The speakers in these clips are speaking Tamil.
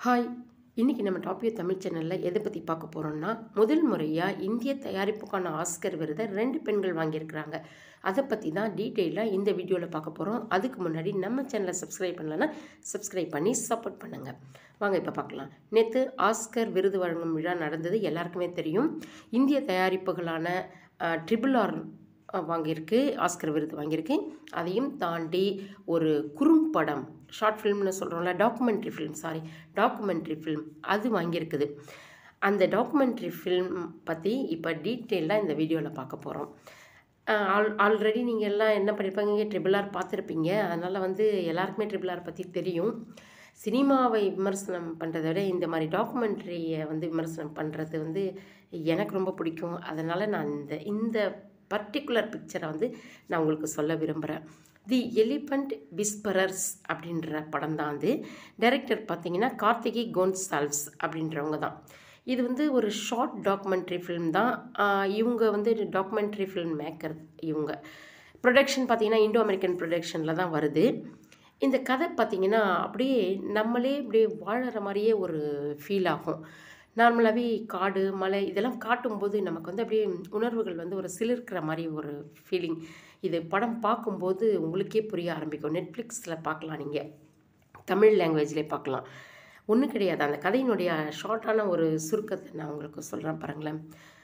ஹாய் இன்னைக்கு நம்ம டாப்பியோ தமிழ் சேனலில் எதை பற்றி பார்க்க போகிறோம்னா முதல் முறையாக இந்திய தயாரிப்புக்கான ஆஸ்கர் விருதை ரெண்டு பெண்கள் வாங்கியிருக்கிறாங்க அதை பற்றி தான் டீட்டெயிலாக இந்த வீடியோவில் பார்க்க போகிறோம் அதுக்கு முன்னாடி நம்ம சேனலை சப்ஸ்கிரைப் பண்ணலன்னா சப்ஸ்கிரைப் பண்ணி சப்போர்ட் பண்ணுங்கள் வாங்க இப்போ பார்க்கலாம் நேற்று ஆஸ்கர் விருது வழங்கும் விழா நடந்தது எல்லாருக்குமே தெரியும் இந்திய தயாரிப்புகளான ட்ரிபிள் ஆர் வாங்கியிருக்கு ஆஸ்கர் விருது வாங்கியிருக்கு அதையும் தாண்டி ஒரு குறும்படம் ஷார்ட் ஃபிலிம்னு சொல்கிறோம்ல documentary film sorry documentary film அது வாங்கியிருக்குது அந்த டாக்குமெண்ட்ரி ஃபிலிம் பற்றி இப்போ டீட்டெயிலாக இந்த வீடியோவில் பார்க்க போகிறோம் ஆல் ஆல்ரெடி நீங்கள் எல்லாம் என்ன பண்ணியிருப்பாங்க ட்ரிபிள் ஆர் பார்த்துருப்பீங்க அதனால் வந்து எல்லாருக்குமே ட்ரிபிள் ஆர் பற்றி தெரியும் சினிமாவை விமர்சனம் பண்ணுறதை விட இந்த மாதிரி டாக்குமெண்ட்ரியை வந்து விமர்சனம் பண்ணுறது வந்து எனக்கு ரொம்ப பிடிக்கும் அதனால் நான் இந்த இந்த பர்டிகுலர் பிக்சரை வந்து நான் உங்களுக்கு சொல்ல விரும்புகிறேன் தி எலிஃபண்ட் விஸ்பரர்ஸ் அப்படின்ற படம் தான் வந்து டைரக்டர் பார்த்தீங்கன்னா கார்த்திகி கோன்சால்வ்ஸ் அப்படின்றவங்க தான் இது வந்து ஒரு ஷார்ட் டாக்குமெண்ட்ரி ஃபிலிம் தான் இவங்க வந்து டாக்குமெண்ட்ரி ஃபிலிம் மேக்கர் இவங்க ப்ரொடக்ஷன் பார்த்தீங்கன்னா இண்டோ அமெரிக்கன் ப்ரொடக்ஷனில் தான் வருது இந்த கதை பார்த்திங்கன்னா அப்படியே நம்மளே அப்படியே வாழற மாதிரியே ஒரு ஃபீல் ஆகும் நார்மலாகவே காடு மலை இதெல்லாம் காட்டும்போது நமக்கு வந்து அப்படியே உணர்வுகள் வந்து ஒரு சிலிர்க்கிற மாதிரி ஒரு ஃபீலிங் இது படம் பார்க்கும்போது உங்களுக்கே புரிய ஆரம்பிக்கும் நெட்ஃப்ளிக்ஸில் பார்க்கலாம் நீங்கள் தமிழ் லாங்குவேஜ்லேயே பார்க்கலாம் ஒன்றும் கிடையாது அந்த கதையினுடைய ஷார்ட்டான ஒரு சுருக்கத்தை நான் உங்களுக்கு சொல்கிறேன் பாருங்களேன்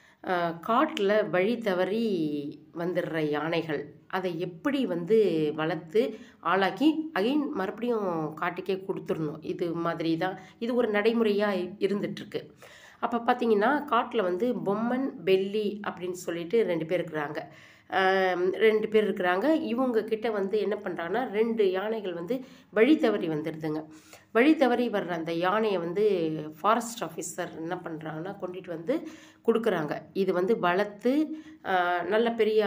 காட்டில் வழி தவறி வந்துடுற யானைகள் அதை எப்படி வந்து வளர்த்து ஆளாக்கி அகைன் மறுபடியும் காட்டுக்கே கொடுத்துடணும் இது மாதிரி தான் இது ஒரு நடைமுறையாக இருந்துகிட்ருக்கு அப்போ பார்த்தீங்கன்னா காட்டில் வந்து பொம்மன் பெல்லி அப்படின்னு சொல்லிட்டு ரெண்டு பேர் இருக்கிறாங்க ரெண்டு பேர் இருக்கிறாங்க இவங்க கிட்ட வந்து என்ன பண்ணுறாங்கன்னா ரெண்டு யானைகள் வந்து வழி தவறி வந்துடுதுங்க வழி தவறி வர்ற அந்த யானையை வந்து ஃபாரஸ்ட் ஆஃபீஸர் என்ன பண்ணுறாங்கன்னா கொண்டுட்டு வந்து கொடுக்குறாங்க இது வந்து வளர்த்து நல்ல பெரிய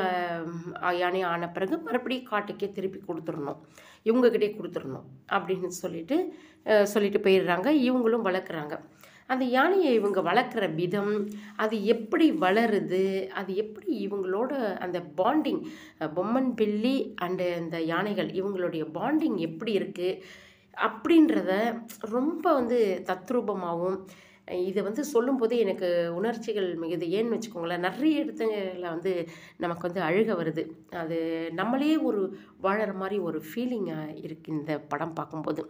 யானையை ஆன பிறகு மறுபடியும் காட்டுக்கே திருப்பி கொடுத்துடணும் இவங்கக்கிட்டே கொடுத்துடணும் அப்படின்னு சொல்லிட்டு சொல்லிட்டு போயிடுறாங்க இவங்களும் வளர்க்குறாங்க அந்த யானையை இவங்க வளர்க்குற விதம் அது எப்படி வளருது அது எப்படி இவங்களோட அந்த பாண்டிங் பொம்மன் பில்லி அண்டு அந்த யானைகள் இவங்களுடைய பாண்டிங் எப்படி இருக்குது அப்படின்றத ரொம்ப வந்து தத்ரூபமாகவும் இதை வந்து சொல்லும்போதே எனக்கு உணர்ச்சிகள் மிகுது ஏன்னு வச்சுக்கோங்களேன் நிறைய இடத்துல வந்து நமக்கு வந்து அழுக வருது அது நம்மளே ஒரு வாழற மாதிரி ஒரு ஃபீலிங்காக இருக்குது இந்த படம் பார்க்கும்போது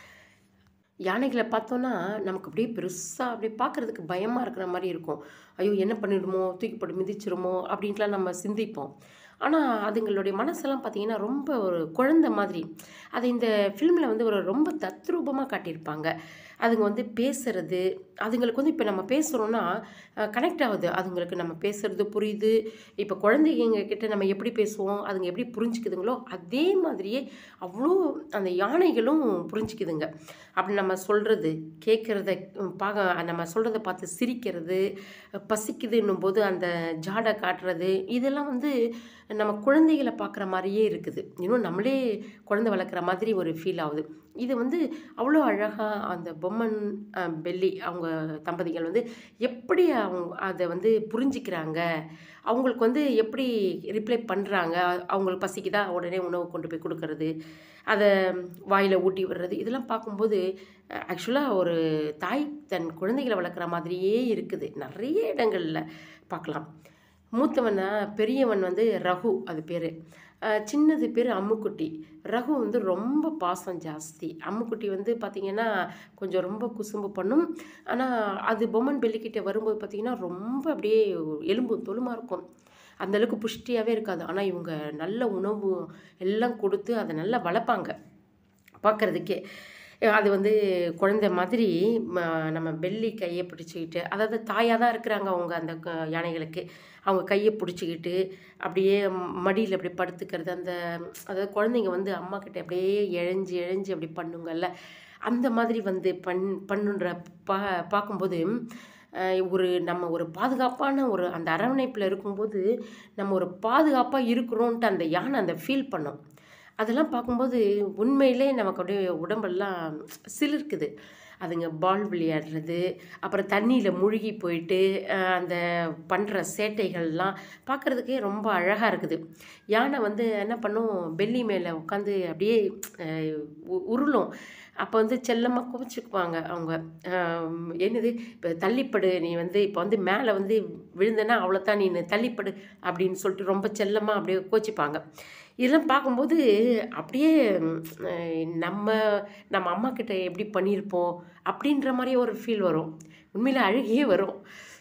யானைகளை பார்த்தோன்னா நமக்கு அப்படியே பெருசாக அப்படியே பார்க்குறதுக்கு பயமாக இருக்கிற மாதிரி இருக்கும் ஐயோ என்ன பண்ணிடுமோ தூக்கி போட்டு மிதிச்சிருமோ அப்படின்ட்டுலாம் நம்ம சிந்திப்போம் ஆனால் அதுங்களுடைய மனசெல்லாம் பார்த்திங்கன்னா ரொம்ப ஒரு குழந்த மாதிரி அதை இந்த ஃபிலிமில் வந்து ஒரு ரொம்ப தத்ரூபமாக காட்டியிருப்பாங்க அதுங்க வந்து பேசுறது அதுங்களுக்கு வந்து இப்போ நம்ம பேசுகிறோன்னா கனெக்ட் ஆகுது அதுங்களுக்கு நம்ம பேசுகிறது புரியுது இப்போ குழந்தைங்க கிட்ட நம்ம எப்படி பேசுவோம் அதுங்க எப்படி புரிஞ்சுக்குதுங்களோ அதே மாதிரியே அவ்வளோ அந்த யானைகளும் புரிஞ்சுக்குதுங்க அப்படி நம்ம சொல்கிறது கேட்குறத பார்க்க நம்ம சொல்கிறத பார்த்து சிரிக்கிறது பசிக்குதுன்னும் போது அந்த ஜாடை காட்டுறது இதெல்லாம் வந்து நம்ம குழந்தைகளை பார்க்குற மாதிரியே இருக்குது இன்னும் நம்மளே குழந்தை வளர்க்குற மாதிரி ஒரு ஃபீல் ஆகுது இது வந்து அவ்வளோ அழகாக அந்த பொம்மன் பெல்லி அவங்க தம்பதிகள் வந்து எப்படி அவங்க அதை வந்து புரிஞ்சிக்கிறாங்க அவங்களுக்கு வந்து எப்படி ரிப்ளை பண்ணுறாங்க அவங்களுக்கு பசிக்குதா உடனே உணவு கொண்டு போய் கொடுக்கறது அதை வாயில் ஊட்டி விடுறது இதெல்லாம் பார்க்கும்போது ஆக்சுவலாக ஒரு தாய் தன் குழந்தைகளை வளர்க்குற மாதிரியே இருக்குது நிறைய இடங்களில் பார்க்கலாம் மூத்தவன் பெரியவன் வந்து ரகு அது பேர் சின்னது பேர் அம்முக்குட்டி ரகு வந்து ரொம்ப பாசம் ஜாஸ்தி அம்முக்குட்டி வந்து பார்த்திங்கன்னா கொஞ்சம் ரொம்ப குசும்பு பண்ணும் ஆனால் அது பொம்மன் பெல்லிக்கிட்ட வரும்போது பார்த்திங்கன்னா ரொம்ப அப்படியே எலும்பு தொழுமாக இருக்கும் அந்தளவுக்கு புஷ்டியாகவே இருக்காது ஆனால் இவங்க நல்ல உணவு எல்லாம் கொடுத்து அதை நல்லா வளர்ப்பாங்க பார்க்குறதுக்கே அது வந்து குழந்தை மாதிரி நம்ம பெல்லி கையை பிடிச்சிக்கிட்டு அதாவது தாயாக தான் இருக்கிறாங்க அவங்க அந்த யானைகளுக்கு அவங்க கையை பிடிச்சிக்கிட்டு அப்படியே மடியில் அப்படி படுத்துக்கிறது அந்த அதாவது குழந்தைங்க வந்து அம்மா கிட்ட அப்படியே இழைஞ்சி இழைஞ்சி அப்படி பண்ணுங்கள்ல அந்த மாதிரி வந்து பண் பண்ணுன்ற பா பார்க்கும்போது ஒரு நம்ம ஒரு பாதுகாப்பான ஒரு அந்த அரவணைப்பில் இருக்கும்போது நம்ம ஒரு பாதுகாப்பாக இருக்கிறோன்ட்டு அந்த யானை அந்த ஃபீல் பண்ணோம் அதெல்லாம் பார்க்கும்போது உண்மையிலே நமக்கு அப்படியே உடம்பெல்லாம் சிலிர்க்குது அதுங்க பால் விளையாடுறது அப்புறம் தண்ணியில் மூழ்கி போயிட்டு அஹ், அந்த பண்ணுற சேட்டைகள்லாம் பார்க்குறதுக்கே ரொம்ப அழகாக இருக்குது யானை வந்து என்ன பண்ணும் பெல்லி மேலே உட்காந்து அப்படியே அஹ், உ- உருளும் அப்போ வந்து செல்லமாக குவிச்சுக்குவாங்க அவங்க ஆம், என்னது இப்போ தள்ளிப்படு நீ வந்து இப்போ வந்து மேலே வந்து விழுந்தனா அவ்வளோதான் நீ தள்ளிப்படு அப்படின்னு சொல்லிட்டு ரொம்ப செல்லமாக அப்படியே கோச்சிப்பாங்க இதெல்லாம் பார்க்கும்போது அப்படியே ம், அஹ், நம்ம நம்ம அம்மா கிட்ட எப்படி பண்ணியிருப்போம் அப்படின்ற மாதிரி ஒரு ஃபீல் வரும் உண்மையில் அழுகியே வரும்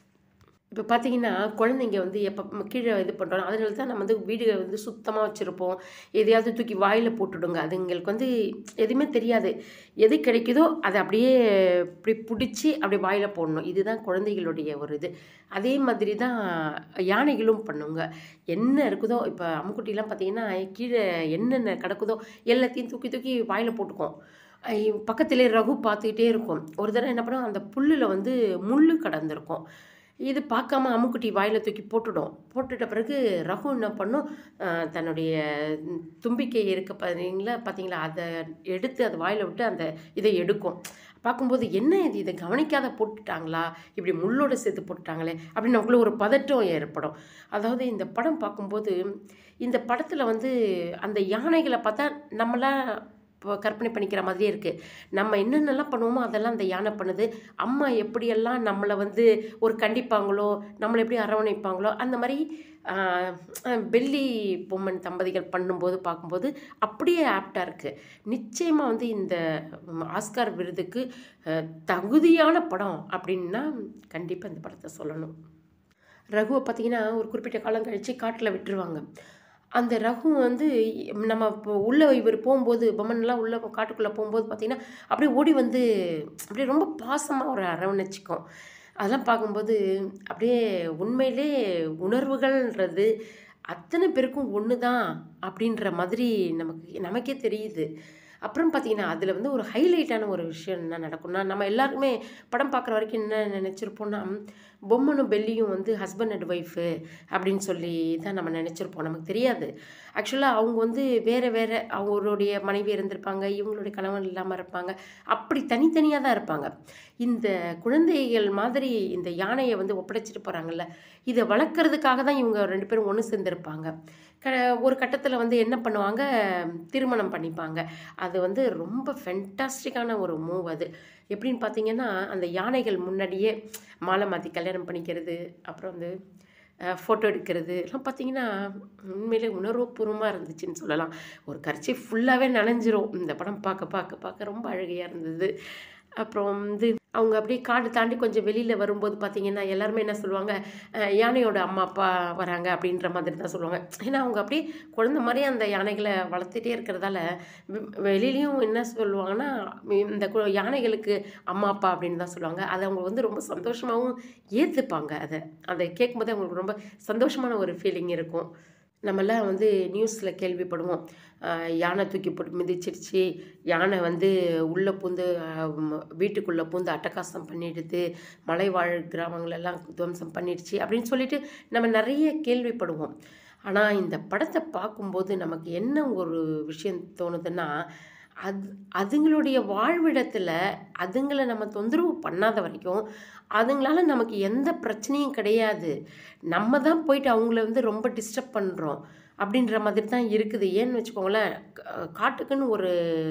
இப்போ பார்த்தீங்கன்னா குழந்தைங்க வந்து எப்போ கீழே இது பண்ணுறோம் அதனால தான் நம்ம வந்து வீடுகளை வந்து சுத்தமாக வச்சுருப்போம் எதையாவது தூக்கி வாயில் போட்டுடுங்க அதுங்களுக்கு வந்து எதுவுமே தெரியாது எது கிடைக்குதோ அதை அப்படியே இப்படி பிடிச்சி அப்படியே வாயில் போடணும் இதுதான் குழந்தைகளுடைய ஒரு இது அதே மாதிரி தான் யானைகளும் பண்ணுங்க என்ன இருக்குதோ இப்போ அம்முக்குட்டிலாம் பார்த்தீங்கன்னா கீழே என்னென்ன கிடக்குதோ எல்லாத்தையும் தூக்கி தூக்கி வாயில் போட்டுக்கும் ஐ, பக்கத்திலே ரகு பார்த்துக்கிட்டே இருக்கும் ஒரு தடவை என்ன பண்ணும் அந்த புல்லில் வந்து முள் கடந்திருக்கும் இது பார்க்காம அம்முக்குட்டி வாயில் தூக்கி போட்டுடும் போட்டுட்ட பிறகு ரகு என்ன பண்ணும் அஹ், தன்னுடைய தும்பிக்கை இருக்க பார்த்தீங்களா பார்த்தீங்களா அதை எடுத்து அதை வாயில் விட்டு அந்த இதை எடுக்கும் பார்க்கும்போது என்ன இது இதை கவனிக்காத போட்டுட்டாங்களா இப்படி முள்ளோட சேர்த்து போட்டுட்டாங்களே அப்படின்னு நமக்குள்ள ஒரு பதட்டம் ஏற்படும் அதாவது இந்த படம் பார்க்கும்போது இந்த படத்தில் வந்து அந்த யானைகளை பார்த்தா நம்மளாம் இப்போ கற்பனை பண்ணிக்கிற மாதிரியே இருக்குது நம்ம என்னென்னலாம் பண்ணுவோமோ அதெல்லாம் அந்த யானை பண்ணுது அம்மா எப்படியெல்லாம் நம்மளை வந்து ஒரு கண்டிப்பாங்களோ நம்மளை எப்படி அரவணைப்பாங்களோ அந்த மாதிரி ஆஹ், ஆஹ், பெல்லி பொம்மன் தம்பதிகள் பண்ணும்போது பார்க்கும்போது அப்படியே ஆப்டாக இருக்குது நிச்சயமாக வந்து இந்த ம், ஆஸ்கார் விருதுக்கு ஆஹ், தகுதியான படம் அப்படின்னா கண்டிப்பாக இந்த படத்தை சொல்லணும் ரகுவை பார்த்தீங்கன்னா ஒரு குறிப்பிட்ட காலம் கழித்து காட்டில் விட்டுருவாங்க அந்த ரகு வந்து நம்ம இப்போ உள்ளே இவர் போகும்போது பொம்மன்லாம் உள்ளே காட்டுக்குள்ளே போகும்போது பார்த்தீங்கன்னா அப்படியே ஓடி வந்து அப்படியே ரொம்ப பாசமாக ஒரு அரவணைச்சிக்கும் அதெல்லாம் பார்க்கும்போது அப்படியே உண்மையிலே உணர்வுகள்ன்றது அத்தனை பேருக்கும் ஒன்று தான் அப்படின்ற மாதிரி நமக்கு நமக்கே தெரியுது அப்புறம் பார்த்தீங்கன்னா அதில் வந்து ஒரு ஹைலைட்டான ஒரு விஷயம் என்ன நடக்கும்னா நம்ம எல்லாருக்குமே படம் பார்க்குற வரைக்கும் என்ன நினச்சிருப்போம்னா பொம்மனும் பெல்லியும் வந்து ஹஸ்பண்ட் அண்ட் ஒய்ஃபு அப்படின்னு சொல்லி தான் நம்ம நினச்சிருப்போம் நமக்கு தெரியாது ஆக்சுவலாக அவங்க வந்து வேறு வேறு அவங்களுடைய மனைவி இருந்திருப்பாங்க இவங்களுடைய கணவன் இல்லாமல் இருப்பாங்க அப்படி தனித்தனியாக தான் இருப்பாங்க இந்த குழந்தைகள் மாதிரி இந்த யானையை வந்து ஒப்படைச்சிட்டு போகிறாங்கல்ல இதை வளர்க்குறதுக்காக தான் இவங்க ரெண்டு பேரும் ஒன்று சேர்ந்துருப்பாங்க க ஒரு கட்டத்தில் வந்து என்ன பண்ணுவாங்க திருமணம் பண்ணிப்பாங்க அது வந்து ரொம்ப ஃபென்டாஸ்டிக்கான ஒரு மூவ் அது எப்படின்னு பார்த்தீங்கன்னா அந்த யானைகள் முன்னாடியே மாலை மாற்றி கல்யாணம் பண்ணிக்கிறது அப்புறம் வந்து ஃபோட்டோ எடுக்கிறது எல்லாம் பார்த்தீங்கன்னா உண்மையிலே உணர்வுபூர்வமாக இருந்துச்சுன்னு சொல்லலாம் ஒரு கர்ச்சி ஃபுல்லாகவே நனைஞ்சிரும் இந்த படம் பார்க்க பார்க்க பார்க்க ரொம்ப அழகையாக இருந்தது அப்புறம் வந்து அவங்க அப்படியே காடு தாண்டி கொஞ்சம் வெளியில் வரும்போது பார்த்தீங்கன்னா எல்லாருமே என்ன சொல்லுவாங்க அஹ், யானையோட அம்மா அப்பா வராங்க அப்படின்ற மாதிரி தான் சொல்லுவாங்க ஏன்னா அவங்க அப்படியே குழந்த மாதிரி அந்த யானைகளை வளர்த்துட்டே இருக்கிறதால வெ- வெளியிலயும் என்ன சொல்லுவாங்கன்னா இந்த கு- யானைகளுக்கு அம்மா அப்பா அப்படின்னு தான் சொல்லுவாங்க அதை அவங்க வந்து ரொம்ப சந்தோஷமாகவும் ஏற்றுப்பாங்க அதை அதை கேட்கும்போது அவங்களுக்கு ரொம்ப சந்தோஷமான ஒரு ஃபீலிங் இருக்கும் நம்மெல்லாம் வந்து நியூஸில் கேள்விப்படுவோம் ஆஹ் யானை தூக்கி போட்டு மிதிச்சிருச்சு யானை வந்து உள்ளே பூந்து வீட்டுக்குள்ளே பூந்து அட்டகாசம் பண்ணிடுது மலைவாழ் கிராமங்களெல்லாம் துவம்சம் பண்ணிடுச்சு அப்படின்னு சொல்லிட்டு நம்ம நிறைய கேள்விப்படுவோம் ஆனால் இந்த படத்தை பார்க்கும்போது நமக்கு என்ன ஒரு விஷயம் தோணுதுன்னா அது அதுங்களுடைய வாழ்விடத்தில் அதுங்களை நம்ம தொந்தரவு பண்ணாத வரைக்கும் அதுங்களால நமக்கு எந்த பிரச்சனையும் கிடையாது நம்ம தான் போயிட்டு அவங்கள வந்து ரொம்ப டிஸ்டர்ப் பண்ணுறோம் அப்படின்ற மாதிரி தான் இருக்குது ஏன்னு வச்சுக்கோங்களேன் கா- காட்டுக்குன்னு ஒரு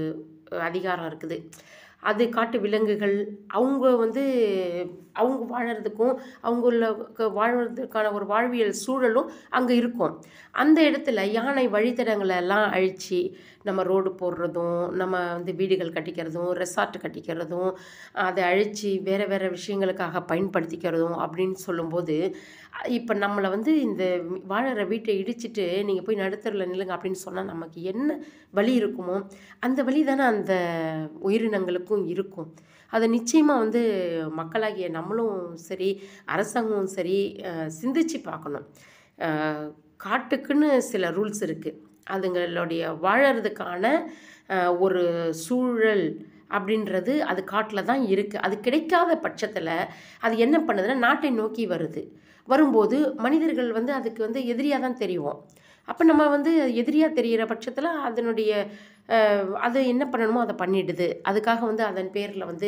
அதிகாரம் இருக்குது அது காட்டு விலங்குகள் அவங்க வந்து அவங்க வாழறதுக்கும் அவங்கள வாழ்வதற்கான ஒரு வாழ்வியல் சூழலும் அங்கே இருக்கும் அந்த இடத்துல யானை வழித்தடங்களை எல்லாம் அழித்து நம்ம ரோடு போடுறதும் நம்ம வந்து வீடுகள் கட்டிக்கிறதும் ரெசார்ட் கட்டிக்கிறதும் அதை அழித்து வேறு வேறு விஷயங்களுக்காக பயன்படுத்திக்கிறதும் அப்படின்னு சொல்லும்போது இப்போ நம்மளை வந்து இந்த வாழற வீட்டை இடிச்சிட்டு நீங்கள் போய் நடுத்தரில் நில்லுங்க அப்படின்னு சொன்னால் நமக்கு என்ன வழி இருக்குமோ அந்த வழி தானே அந்த உயிரினங்களுக்கும் இருக்கும் அதை நிச்சயமாக வந்து மக்களாகிய நம்மளும் சரி அரசாங்கமும் சரி அஹ், சிந்திச்சு பார்க்கணும் அஹ், காட்டுக்குன்னு சில ரூல்ஸ் இருக்குது அதுங்களுடைய வாழறதுக்கான அஹ், ஒரு சூழல் அப்படின்றது அது காட்டில் தான் இருக்குது அது கிடைக்காத பட்சத்தில் அது என்ன பண்ணுதுன்னா நாட்டை நோக்கி வருது வரும்போது மனிதர்கள் வந்து அதுக்கு வந்து எதிரியாக தான் தெரியும் அப்போ நம்ம வந்து எதிரியாக தெரிகிற பட்சத்தில் அதனுடைய அஹ், அது என்ன பண்ணணுமோ அதை பண்ணிடுது அதுக்காக வந்து அதன் பேரில் வந்து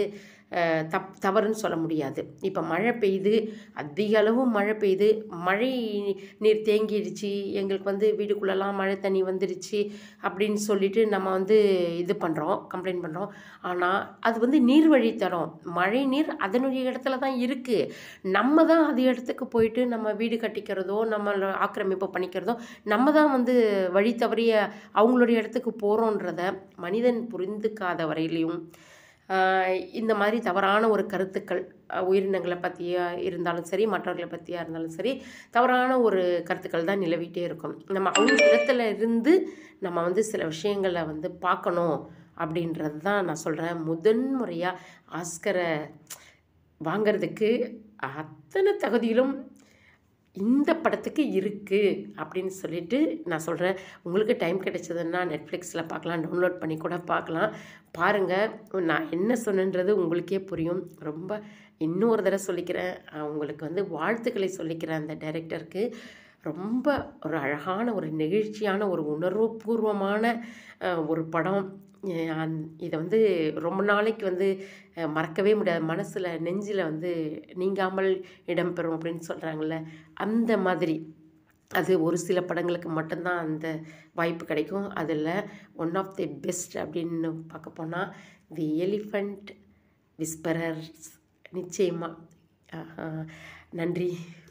அஹ், தப் தவறுன்னு சொல்ல முடியாது இப்போ மழை பெய்யுது அதிக அளவு மழை பெய்யுது மழை நீர் தேங்கிடுச்சு எங்களுக்கு வந்து வீட்டுக்குள்ளெல்லாம் மழை தண்ணி வந்துடுச்சு அப்படின்னு சொல்லிட்டு நம்ம வந்து இது பண்ணுறோம் கம்ப்ளைண்ட் பண்ணுறோம் ஆனால் அது வந்து நீர் வழித்தடம் மழை நீர் அதனுடைய இடத்துல தான் இருக்குது நம்ம தான் அது இடத்துக்கு போயிட்டு நம்ம வீடு கட்டிக்கிறதோ நம்ம ஆக்கிரமிப்பு பண்ணிக்கிறதோ நம்ம தான் வந்து வழி தவறிய அவங்களுடைய இடத்துக்கு போகிறோன்றத மனிதன் புரிந்துக்காத வரையிலையும் ஆஹ் இந்த மாதிரி தவறான ஒரு கருத்துக்கள் அஹ் உயிரினங்களை பற்றியா இருந்தாலும் சரி மற்றவர்களை பற்றியா இருந்தாலும் சரி தவறான ஒரு கருத்துக்கள் தான் நிலவிட்டே இருக்கும் நம்ம அவங்க இடத்துல இருந்து நம்ம வந்து சில விஷயங்களை வந்து பார்க்கணும் அப்படின்றது தான் நான் சொல்கிறேன் முதன் முறையாக ஆஸ்கரை வாங்கிறதுக்கு அத்தனை தகுதியிலும் இந்த படத்துக்கு இருக்குது அப்படின்னு சொல்லிட்டு நான் சொல்கிறேன் உங்களுக்கு டைம் கிடைச்சதுன்னா நெட்ஃப்ளிக்ஸில் பார்க்கலாம் டவுன்லோட் பண்ணி கூட பார்க்கலாம் பாருங்கள் நான் என்ன சொன்னேன்றது உங்களுக்கே புரியும் ரொம்ப இன்னொரு தடவை சொல்லிக்கிறேன் அஹ் உங்களுக்கு வந்து வாழ்த்துக்களை சொல்லிக்கிறேன் அந்த டைரக்டருக்கு ரொம்ப ஒரு அழகான ஒரு நெகிழ்ச்சியான ஒரு உணர்வுபூர்வமான அஹ், ஒரு படம் அஹ் அந்த- இதை வந்து ரொம்ப நாளைக்கு வந்து அஹ், மறக்கவே முடியாது மனசில் நெஞ்சில் வந்து நீங்காமல் இடம்பெறும் அப்படின்னு சொல்கிறாங்கல்ல அந்த மாதிரி அது ஒரு சில படங்களுக்கு மட்டும்தான் அந்த வாய்ப்பு கிடைக்கும் அதில் ஒன் ஆஃப் தி பெஸ்ட் அப்படின்னு பார்க்க போனால் தி எலிஃபண்ட் விஸ்பரர்ஸ் நிச்சயமாக நன்றி